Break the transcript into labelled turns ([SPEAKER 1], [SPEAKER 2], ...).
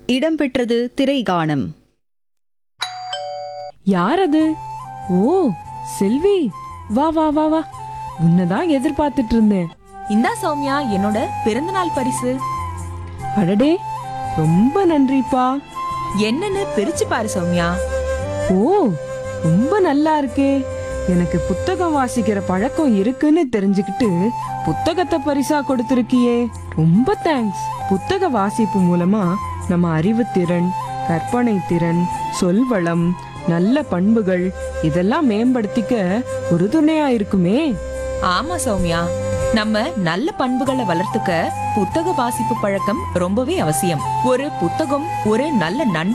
[SPEAKER 1] இடம்பெற்றது திரைகானம்
[SPEAKER 2] யார் அது ஓ செல்வி வா வா வா வா உன்னதான் எதிர்பார்த்துட்டு இருந்தேன்
[SPEAKER 3] இந்தா சௌமியா என்னோட பிறந்தநாள் பரிசு
[SPEAKER 2] அடடே ரொம்ப நன்றிப்பா
[SPEAKER 3] என்னன்னு பிரிச்சு பாரு சௌமியா
[SPEAKER 2] ஓ ரொம்ப நல்லா இருக்கே எனக்கு புத்தகம் வாசிக்கிற பழக்கம் இருக்குன்னு தெரிஞ்சுக்கிட்டு புத்தகத்தை பரிசா கொடுத்திருக்கியே ரொம்ப தேங்க்ஸ் புத்தக வாசிப்பு மூலமா நம்ம அறிவுத்திறன் கற்பனை திறன் சொல்வளம் நல்ல பண்புகள் இதெல்லாம் மேம்படுத்திக்க உறுதுணையா இருக்குமே
[SPEAKER 3] ஆமா சௌமியா நம்ம நல்ல பண்புகளை வளர்த்துக்க புத்தக வாசிப்பு பழக்கம் ரொம்பவே அவசியம் ஒரு புத்தகம் ஒரு நல்ல நண்பன்